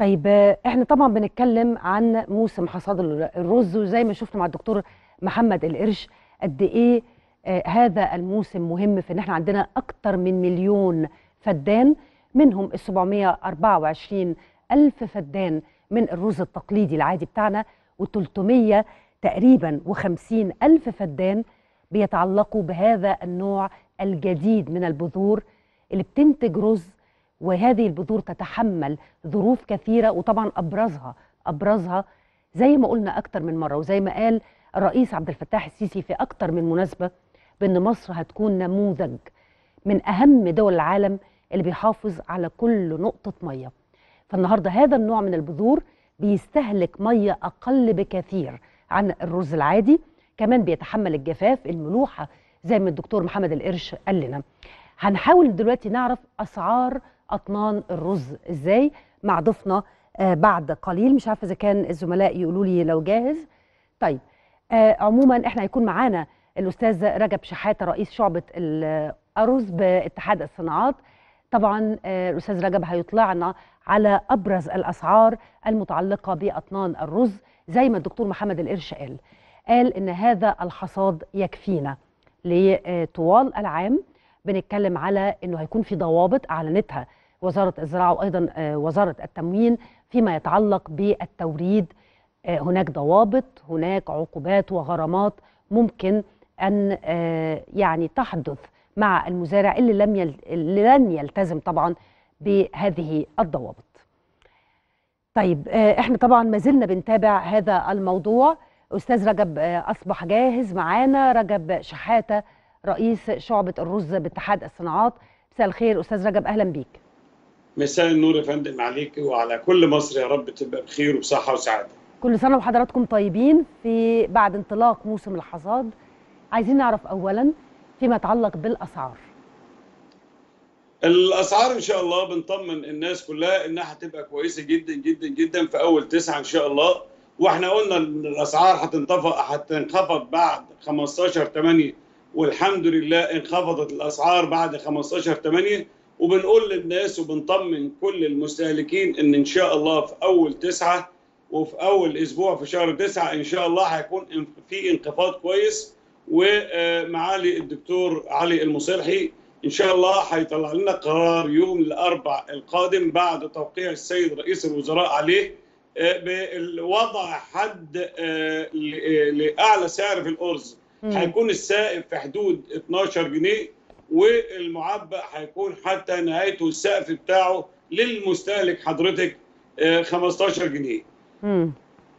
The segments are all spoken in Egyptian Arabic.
طيب آه، احنا طبعا بنتكلم عن موسم حصاد ال- الرز وزي ما شفنا مع الدكتور محمد القرش قد ايه آه، هذا الموسم مهم في ان احنا عندنا اكتر من مليون فدان منهم ال 724 الف فدان من الرز التقليدي العادي بتاعنا و300 تقريبا و50 الف فدان بيتعلقوا بهذا النوع الجديد من البذور اللي بتنتج رز وهذه البذور تتحمل ظروف كثيرة وطبعا أبرزها أبرزها زي ما قلنا أكتر من مرة وزي ما قال الرئيس عبد الفتاح السيسي في أكتر من مناسبة بأن مصر هتكون نموذج من أهم دول العالم اللي بيحافظ على كل نقطة مية فالنهاردة هذا النوع من البذور بيستهلك مية أقل بكثير عن الرز العادي كمان بيتحمل الجفاف الملوحة زي ما الدكتور محمد القرش قال لنا هنحاول دلوقتي نعرف أسعار أطنان الرز إزاي مع ضيفنا آه بعد قليل مش عارفة إذا كان الزملاء يقولوا لي لو جاهز طيب آه عموما احنا هيكون معانا الأستاذ رجب شحاتة رئيس شعبة الأرز باتحاد الصناعات طبعا آه، الأستاذ رجب هيطلعنا على أبرز الأسعار المتعلقة بأطنان الرز زي ما الدكتور محمد القرش قال قال إن هذا الحصاد يكفينا لطوال العام بنتكلم على انه هيكون في ضوابط اعلنتها وزاره الزراعه وايضا آه، وزاره التموين فيما يتعلق بالتوريد آه، هناك ضوابط هناك عقوبات وغرامات ممكن ان آه، يعني تحدث مع المزارع اللي لم يل... اللي لن يلتزم طبعا بهذه الضوابط. طيب آه، احنا طبعا ما زلنا بنتابع هذا الموضوع استاذ رجب آه، اصبح جاهز معانا رجب شحاته رئيس شعبة الرز باتحاد الصناعات مساء الخير أستاذ رجب أهلا بيك مساء النور يا فندم عليك وعلى كل مصر يا رب تبقى بخير وبصحة وسعادة كل سنة وحضراتكم طيبين في بعد انطلاق موسم الحصاد عايزين نعرف أولا فيما يتعلق بالأسعار الأسعار إن شاء الله بنطمن الناس كلها إنها هتبقى كويسة جدا جدا جدا في أول تسعة إن شاء الله وإحنا قلنا إن الأسعار هتنخفض هتنخفض بعد 15 8 والحمد لله انخفضت الأسعار بعد 15 8 وبنقول للناس وبنطمن كل المستهلكين إن إن شاء الله في أول تسعة وفي أول أسبوع في شهر تسعة إن شاء الله هيكون في انخفاض كويس ومعالي الدكتور علي المصلحي ان شاء الله هيطلع لنا قرار يوم الاربع القادم بعد توقيع السيد رئيس الوزراء عليه بوضع حد لاعلى سعر في الارز هيكون السائب في حدود 12 جنيه والمعبأ هيكون حتى نهايته السقف بتاعه للمستهلك حضرتك 15 جنيه امم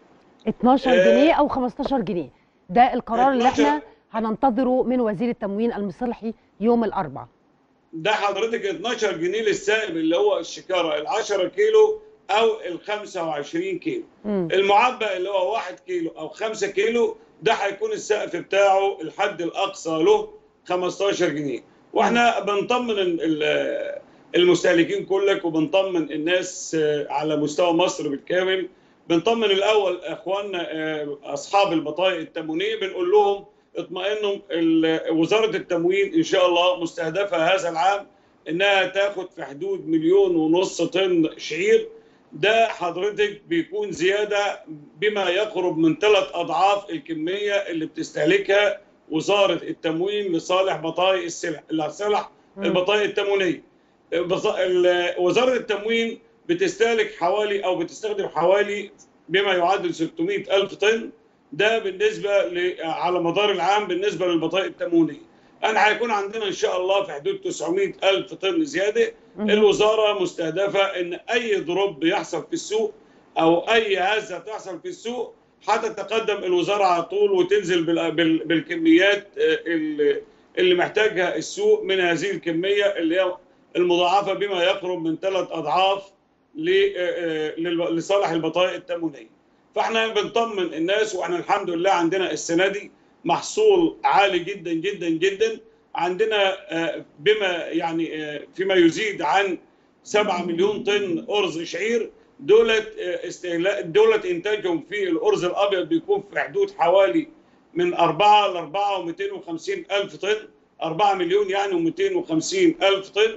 12 جنيه او 15 جنيه ده القرار اللي احنا هننتظره من وزير التموين المصلحي يوم الاربعاء ده حضرتك 12 جنيه للسائب اللي هو الشكاره ال 10 كيلو او ال 25 كيلو مم. المعبأ اللي هو 1 كيلو او 5 كيلو ده هيكون السقف بتاعه الحد الاقصى له 15 جنيه واحنا بنطمن ال- ال- المستهلكين كلك وبنطمن الناس على مستوى مصر بالكامل بنطمن الاول اخواننا اصحاب البطايق التموينيه بنقول لهم اطمئنوا ال- وزاره التموين ان شاء الله مستهدفه هذا العام انها تاخد في حدود مليون ونص طن شعير ده حضرتك بيكون زياده بما يقرب من ثلاث اضعاف الكميه اللي بتستهلكها وزاره التموين لصالح بطايق السلع لصالح مم. البطايق التموينيه بص- ال- وزاره التموين بتستهلك حوالي او بتستخدم حوالي بما يعادل 600 الف طن ده بالنسبه ل- على مدار العام بالنسبه للبطايق التموينيه انا هيكون عندنا ان شاء الله في حدود 900 الف طن زياده مم. الوزاره مستهدفه ان اي دروب يحصل في السوق او اي هزه تحصل في السوق هتتقدم الوزاره على طول وتنزل بال- بال- بالكميات آه، اللي اللي محتاجها السوق من هذه الكميه اللي هي المضاعفه بما يقرب من ثلاث اضعاف ل- آه، لل- لصالح البطايق التموينيه. فاحنا بنطمن الناس واحنا الحمد لله عندنا السنه دي محصول عالي جدا جدا جدا عندنا آه، بما يعني آه، فيما يزيد عن 7 مليون طن ارز شعير دولت آه، استهلاك دولت انتاجهم في الارز الابيض بيكون في حدود حوالي من 4 ل 4 و250 الف طن 4 مليون يعني و250 الف طن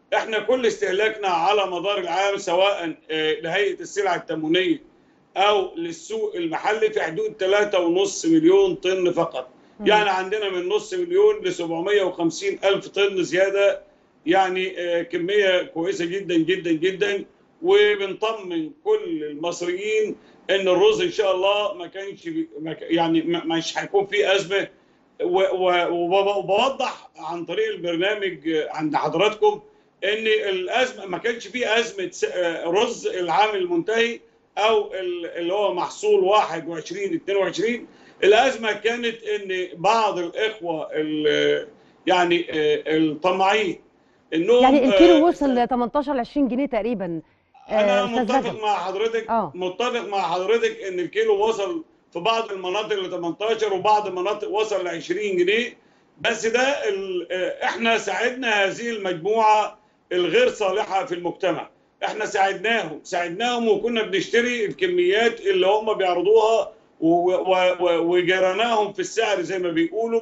احنا كل استهلاكنا على مدار العام سواء آه، لهيئه السلع التموينيه او للسوق المحلي في حدود 3.5 مليون طن فقط مم. يعني عندنا من نص مليون ل 750 الف طن زياده يعني آه، كميه كويسه جدا جدا جدا وبنطمن كل المصريين ان الرز ان شاء الله ما كانش بي- ما ك- يعني ما- مش هيكون فيه ازمه و- و- وب- وبوضح عن طريق البرنامج آه، عند حضراتكم ان الازمه ما كانش فيه ازمه س- آه، رز العام المنتهي او ال- اللي هو محصول 21 22 الازمه كانت ان بعض الاخوه ال- يعني آه، الطماعين انهم يعني الكيلو آه، وصل ل 18 ل 20 جنيه تقريبا انا آه، أستاذ متفق رجب. مع حضرتك آه. متفق مع حضرتك ان الكيلو وصل في بعض المناطق ل 18 وبعض المناطق وصل ل 20 جنيه بس ده ال- آه، احنا ساعدنا هذه المجموعه الغير صالحه في المجتمع احنا ساعدناهم ساعدناهم وكنا بنشتري الكميات اللي هم بيعرضوها و- و- و- وجرناهم في السعر زي ما بيقولوا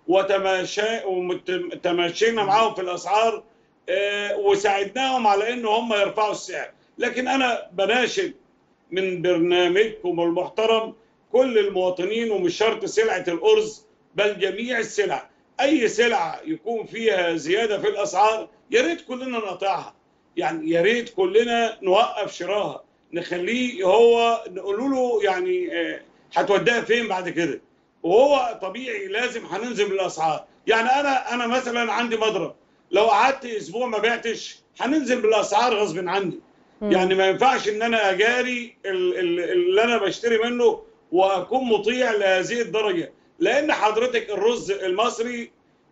وتماشى وتماشينا معاهم في الاسعار آه، وساعدناهم على ان هم يرفعوا السعر لكن انا بناشد من برنامجكم المحترم كل المواطنين ومش شرط سلعه الارز بل جميع السلع اي سلعه يكون فيها زياده في الاسعار يا ريت كلنا نقطعها يعني يا ريت كلنا نوقف شراها نخليه هو نقول له يعني آه، هتوديها فين بعد كده وهو طبيعي لازم هننزل بالاسعار يعني انا انا مثلا عندي مضرب لو قعدت اسبوع ما بعتش هننزل بالاسعار غصب عني مم. يعني ما ينفعش ان انا اجاري ال- ال- اللي انا بشتري منه واكون مطيع لهذه الدرجه لان حضرتك الرز المصري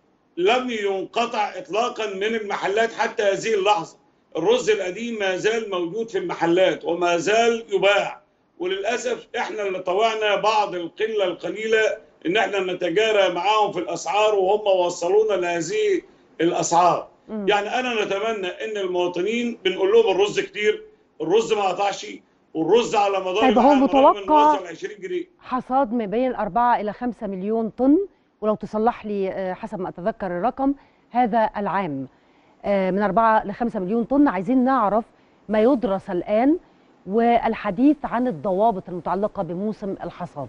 لم ينقطع اطلاقا من المحلات حتى هذه اللحظه الرز القديم ما زال موجود في المحلات وما زال يباع وللاسف احنا اللي طوعنا بعض القله القليله ان احنا نتجارى معاهم في الاسعار وهم وصلونا لهذه الاسعار مم. يعني انا نتمنى ان المواطنين بنقول لهم الرز كتير الرز ما قطعش والرز على مدار طيب هو العام رغم إنه متوقع- وصل 20 جنيه حصاد ما بين 4 إلى 5 مليون طن ولو تصلح لي آه، حسب ما أتذكر الرقم هذا العام آه، من 4 ل 5 مليون طن عايزين نعرف ما يدرس الآن والحديث عن الضوابط المتعلقة بموسم الحصاد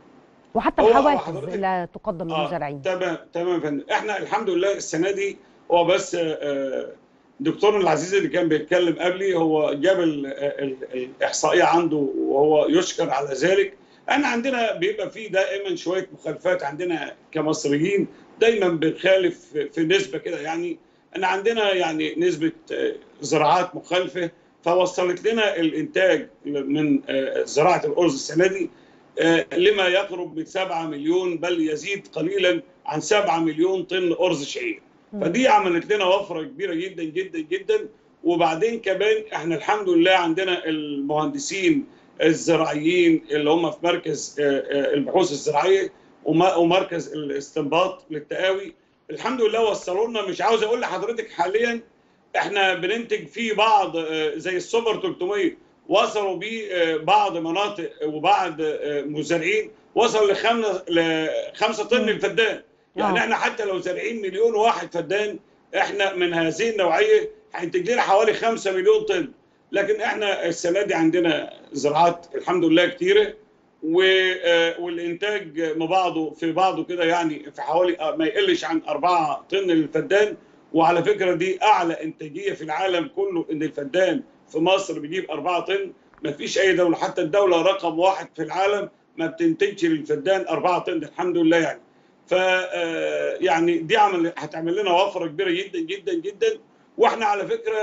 وحتى هو- هو الحوافز حضرتك- اللي تقدم اه للمزارعين تمام تمام يا فندم احنا الحمد لله السنه دي هو بس آه، دكتورنا العزيز اللي كان بيتكلم قبلي هو جاب ال- ال- الاحصائيه عنده وهو يشكر على ذلك احنا عندنا بيبقى فيه دائما شويه مخالفات عندنا كمصريين دايما بنخالف في- في نسبه كده يعني انا عندنا يعني نسبه آه، زراعات مخالفه فوصلت لنا الانتاج من آه، زراعه الارز السنه دي آه، لما يقرب من 7 مليون بل يزيد قليلا عن 7 مليون طن ارز شعير مم. فدي عملت لنا وفره كبيره جدا جدا جدا وبعدين كمان احنا الحمد لله عندنا المهندسين الزراعيين اللي هم في مركز آه، آه، البحوث الزراعيه وم- ومركز الاستنباط للتقاوي الحمد لله وصلوا لنا مش عاوز اقول لحضرتك حاليا احنا بننتج فيه بعض آه، زي السوبر 300 وصلوا بيه آه، بعض مناطق وبعض آه، مزارعين وصل لخمسة لخمسة طن مم. الفدان يعني آه. احنا حتى لو زارعين مليون واحد فدان احنا من هذه النوعيه هينتج لنا حوالي 5 مليون طن لكن احنا السنه دي عندنا زراعات الحمد لله كتيره و- آه، والانتاج ما بعضه في بعضه كده يعني في حوالي آه، ما يقلش عن 4 طن للفدان وعلى فكره دي اعلى انتاجيه في العالم كله ان الفدان في مصر بيجيب 4 طن ما فيش اي دوله حتى الدوله رقم واحد في العالم ما بتنتجش للفدان 4 طن الحمد لله يعني ف آه، يعني دي عمل هتعمل لنا وفره كبيره جدا جدا جدا واحنا على فكره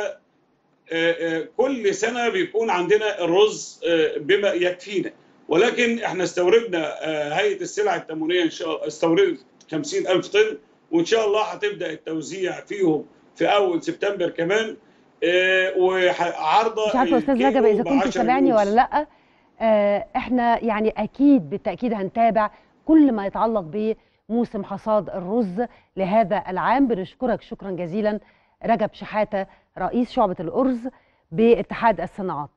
آه، آه، كل سنه بيكون عندنا الرز آه، بما يكفينا ولكن احنا استوردنا آه، هيئه السلع التموينيه ان شاء الله استوردت 50 الف طن وان شاء الله هتبدا التوزيع فيهم في اول سبتمبر كمان آه، وعارضه مش عارفه استاذ الكيلو رجب اذا ب كنت 10 سامعني ونص. ولا لا آه، احنا يعني اكيد بالتاكيد هنتابع كل ما يتعلق بموسم حصاد الرز لهذا العام بنشكرك شكرا جزيلا رجب شحاته رئيس شعبه الارز باتحاد الصناعات